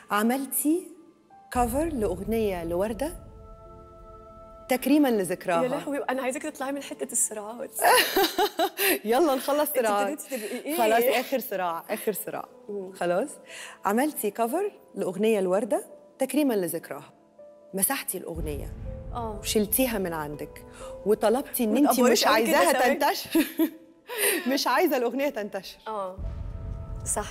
عملتي كفر لاغنيه لورده تكريما لذكراها يا لهوي انا عايزاك تطلعي من حته الصراعات يلا نخلص صراع ابتديتي تبقي إيه؟ خلاص اخر صراع اخر صراع خلاص عملتي كفر لاغنيه الورده تكريما لذكراها مسحتي الاغنيه اه وشلتيها من عندك وطلبتي ان انت وتقفري مش قوي كده عايزاها ثواني. تنتشر مش عايزه الاغنيه تنتشر اه صح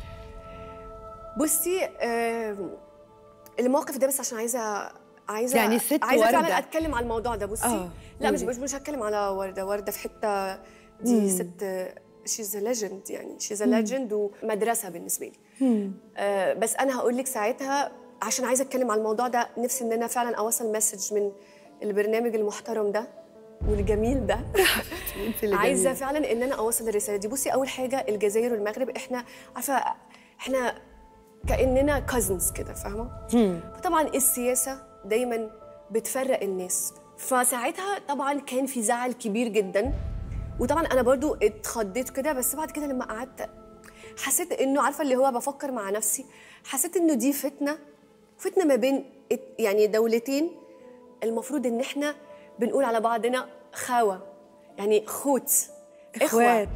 بصي آم، الموقف ده بس عشان عايزه عايزه يعني الست عايزه وردة. فعلا اتكلم على الموضوع ده بصي آه، لا مش قولي. مش مش هتكلم على ورده ورده في حته دي ست شيز ليجند يعني شيز ليجند ومدرسه بالنسبه لي آه بس انا هقول لك ساعتها عشان عايزه اتكلم على الموضوع ده نفسي ان انا فعلا اوصل مسج من البرنامج المحترم ده والجميل ده انت اللي عايزه جميلة. فعلا ان انا اوصل الرساله دي بصي اول حاجه الجزائر والمغرب احنا عارفه احنا كاننا كازنز كده فاهمه فطبعا السياسه دايما بتفرق الناس فساعتها طبعا كان في زعل كبير جدا وطبعا انا برضو اتخضيت كده بس بعد كده لما قعدت حسيت انه عارفه اللي هو بفكر مع نفسي حسيت انه دي فتنه فتنه ما بين ات- يعني دولتين المفروض ان احنا بنقول على بعضنا خاوه يعني خوت إخوة. اخوات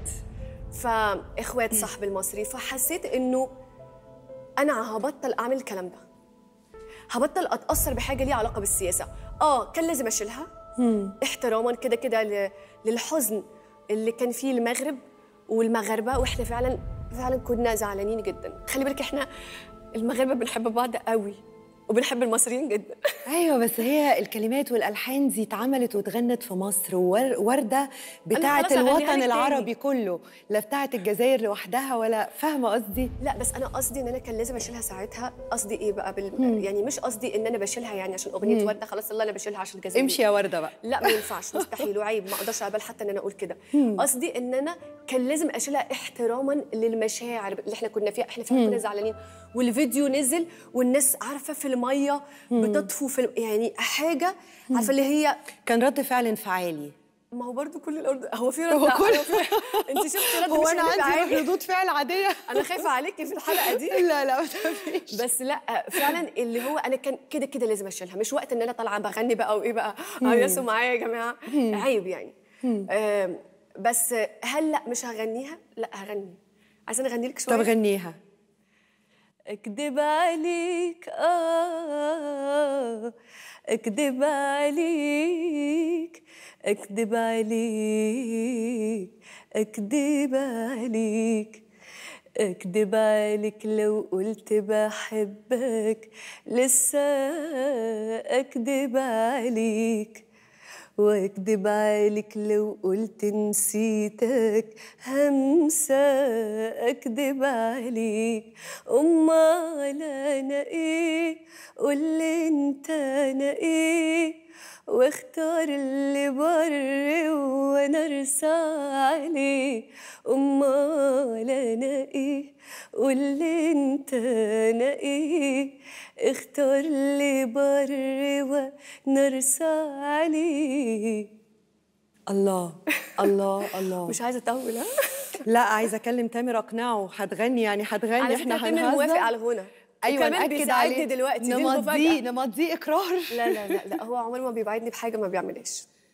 فاخوات صح بالمصري فحسيت انه انا هبطل اعمل الكلام ده هبطل اتاثر بحاجه ليها علاقه بالسياسه اه كان لازم اشيلها احتراما كده كده ل- للحزن اللي كان فيه المغرب والمغاربه واحنا فعلا فعلا كنا زعلانين جدا خلي بالك احنا المغاربه بنحب بعض قوي وبنحب المصريين جدا ايوه بس هي الكلمات والالحان دي اتعملت واتغنت في مصر وورده بتاعه خلاص هغنيها لك الوطن تاني. العربي كله لا بتاعه الجزائر لوحدها ولا فاهمه قصدي لا بس انا قصدي ان انا كان لازم اشيلها ساعتها قصدي ايه بقى بال... يعني مش قصدي ان انا بشيلها يعني عشان اغنيه ورده خلاص يلا انا بشيلها عشان الجزائر امشي يا ورده بقى لا ما ينفعش مستحيل وعيب ما اقدرش اقبل حتى ان انا اقول كده قصدي ان انا كان لازم اشيلها احتراما للمشاعر اللي احنا كنا فيها احنا فعلا كنا زعلانين والفيديو نزل والناس عارفه في الميه بتطفو في الم- يعني حاجه عارفه اللي هي كان رد فعل انفعالي ما هو برضو كل الارض هو في رد هو كل- انت شفتي رد هو مش انا هنبقى عندي عادي. ردود فعل عاديه انا خايفه عليكي في الحلقه دي لا لا ما تخافيش بس لا فعلا اللي هو انا كان كده كده لازم اشيلها مش وقت ان انا طالعه بغني بقى وايه بقى هيصوا معايا يا جماعه عيب يعني آم، بس هل لا مش هغنيها لا هغني عايزه اغني لك شويه طب غنيها اكدب عليك اه اكدب عليك اكدب عليك اكدب عليك اكدب عليك لو قلت بحبك لسه اكدب عليك واكدب عليك لو قلت نسيتك همسة اكدب عليك امال انا ايه قولي انت انا ايه واختار اللي بر وانا ارسى عليه امال انا ايه قولي انت انا ايه اختار اللي بر وانا ارسى عليه الله الله الله مش عايزه اطول ها لا عايزه اكلم تامر اقنعه هتغني يعني هتغني على احنا فكره تامر موافق على هنهزر الغنى ايوه وكمان ناكد بيساعدني عليه دلوقتي دي نمضيه المفاجاه نمضيه اقرار لا لا لا لا هو عمره ما بيوعدني بحاجه ما بيعملهاش